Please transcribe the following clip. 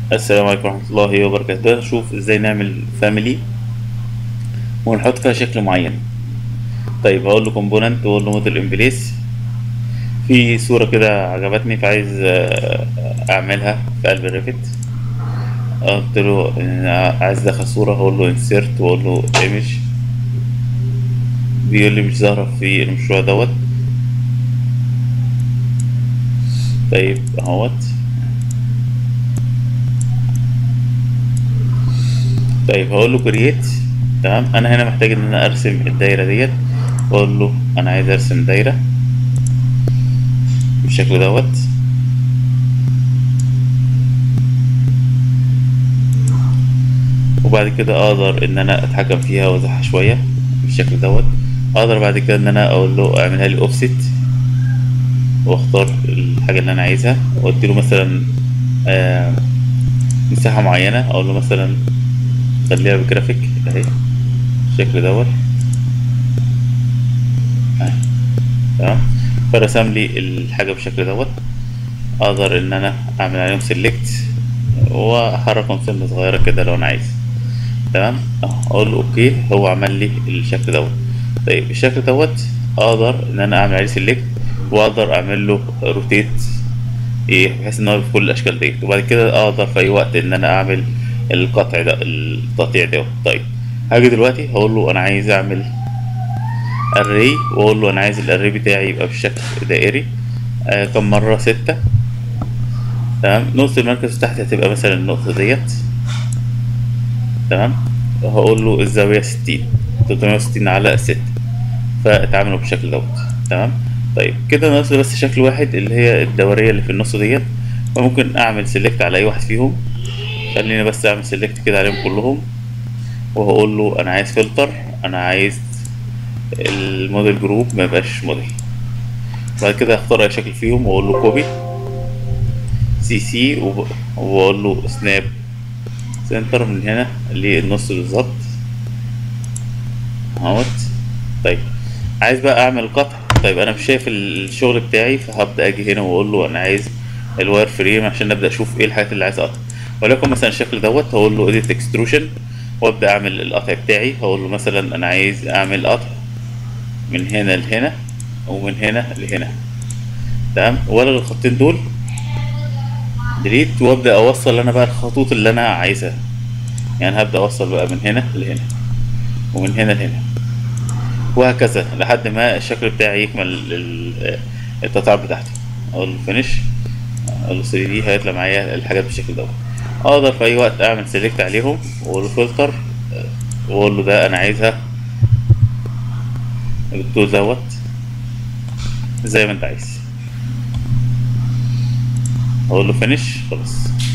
السلام عليكم ورحمة الله وبركاته نشوف ازاي نعمل فاميلي ونحط فيها شكل معين طيب هقول له كومبوننت واقول له موديل امبليس في صورة كده عجبتني فعايز آه، اعملها في قلب الريفت قلت له إن عايز ادخل صورة هقول له انسيرت واقول له ايمج بيقول لي مش ظاهرة في المشروع دوت طيب اهوت طيب هقول له كرييت تمام انا هنا محتاج ان انا ارسم الدايره ديت واقول له انا عايز ارسم دايره بالشكل دوت وبعد كده اقدر ان انا اتحكم فيها واوزعها شويه بالشكل دوت اقدر بعد كده ان انا اقول له اعملها لي اوفست واختار الحاجه اللي انا عايزها وادي له مثلا آه مساحه معينه اقول له مثلا خليها بجرافيك اهي بالشكل دوت اهي تمام فرسم لي الحاجة بالشكل دوت اقدر ان انا اعمل عليهم سيلكت واحركهم سنة صغيرة كده لو انا عايز تمام اهو اقول له اوكي هو عمل لي الشكل دوت طيب الشكل دوت اقدر ان انا اعمل عليه سيلكت واقدر اعمل له روتيت ايه بحيث ان هو في كل الاشكال ديت وبعد كده اقدر في اي وقت ان انا اعمل القطع ده التقطيع ده طيب هاجي دلوقتي هقول له انا عايز اعمل اري واقول له انا عايز الاري بتاعي يبقى بشكل دائري آه كم مرة ستة تمام نقطة المركز تحت هتبقى مثلا النقطة ديت تمام هقول له الزاوية ستين تلتمية وستين على ستة فاتعاملوا بالشكل دوت تمام طيب كده ناقص لي بس شكل واحد اللي هي الدورية اللي في النص ديت فممكن اعمل سيلكت على اي واحد فيهم خليني بس اعمل سيلكت كده عليهم كلهم وهقول له انا عايز فلتر انا عايز الموديل جروب ما يبقاش موديل بعد كده اختار اي شكل فيهم واقول له كوبي سي سي واقول له سناب سنتر من هنا للنص بالظبط اهوت طيب عايز بقى اعمل قطع طيب انا مش شايف الشغل بتاعي فهبدا اجي هنا واقول له انا عايز الواير فريم عشان ابدا اشوف ايه الحاجات اللي عايز اقطع وليكن مثلا الشكل دوت هقول له edit extrusion وابدا اعمل القطع بتاعي هقول له مثلا انا عايز اعمل قطع من هنا لهنا ومن هنا لهنا تمام والغي الخطين دول ديليت وابدا اوصل انا بقى الخطوط اللي انا عايزها يعني هبدا اوصل بقى من هنا لهنا ومن هنا لهنا وهكذا لحد ما الشكل بتاعي يكمل القطع بتاعته اقول له فينيش اقول له 3 دي هيطلع معايا الحاجات بالشكل دوت اقدر في اي وقت اعمل سيلكت عليهم واقول له فلتر واقول له ده انا عايزها بالطول دوت زي ما انت عايز اقول له فينيش خلاص